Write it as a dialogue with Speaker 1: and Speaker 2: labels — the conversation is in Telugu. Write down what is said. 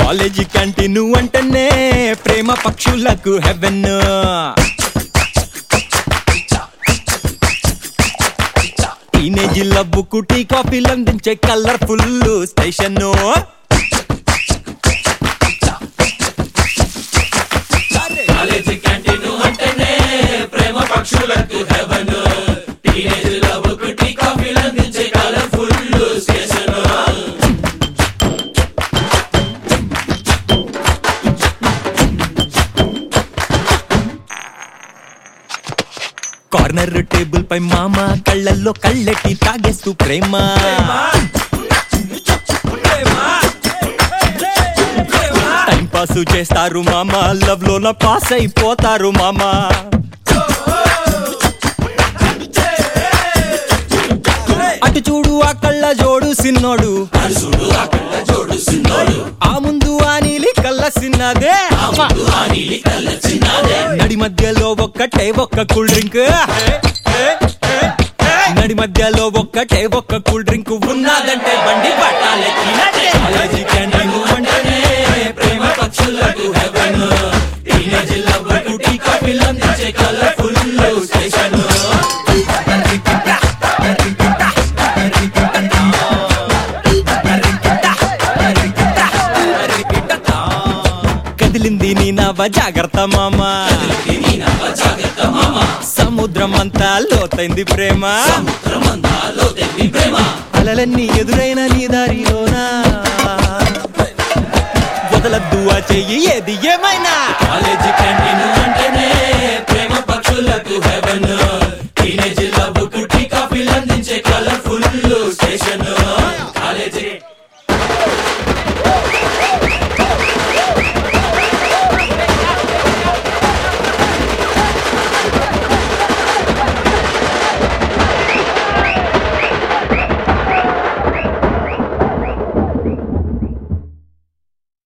Speaker 1: కాలేజీ కంటిన్యూ అంటేనే ప్రేమ పక్షులకు హెవెన్ టీనేజ్ లవ్వుకు టీ కాఫీలు అందించే కలర్ఫుల్ స్టేషన్
Speaker 2: కాలేజీ క్యాంటీన్ అంటేనే ప్రేమ పక్షులకు హెవెన్ టీనేజ్ లవ్ టీ కాఫీలు అందించే కలర్ఫుల్ స్టేషన్
Speaker 1: కార్నర్ టేబుల్ పై మామ కళ్ళల్లో కళ్ళెట్టి తాగేస్తూ ప్రేమ టైం పాస్ చేస్తారు మామ లవ్ లోన పాస్ అయిపోతారు మామ అటు చూడు ఆ కళ్ళ జోడు సిన్నోడు
Speaker 2: చూడు ఆ కళ్ళ జోడు సిన్నోడు
Speaker 1: ఆ ముందు ఆ నీలి కళ్ళ సిన్నదే
Speaker 2: ఆ నీలి కళ్ళ చిన్నదే
Speaker 1: నడి మధ్యలో ఒక్కటే ఒక్క కూల్ డ్రింక్ నడి మధ్యలో ఒక్కటే ఒక్క కూల్ డ్రింక్ ఉన్నదంటే బండి పట్టాలెక్కినట్టే కాలేజీ క్యాంటీన్ అంటేనే
Speaker 2: ప్రేమ పక్షులకు హెవెన్ టీనేజ్ లవ్ టీ కాఫీలు అందించే కలర్ఫుల్ స్టేషన్
Speaker 1: కదిలింది నీ నవ జాగ్రత్త మామ
Speaker 2: నీ నవ్వ జాగ్రత్త మామ
Speaker 1: సముద్రం అంతా లోతైంది ప్రేమ
Speaker 2: సముద్రమందాలో తెప్పి ప్రేమ
Speaker 1: అలలన్నీ ఎదురైన నీ దారిలోనా వదలద్దు ఆ చెయ్యి ఏది ఏమైనా
Speaker 2: కాలేజీ క్యాంటీన్ అంటేనే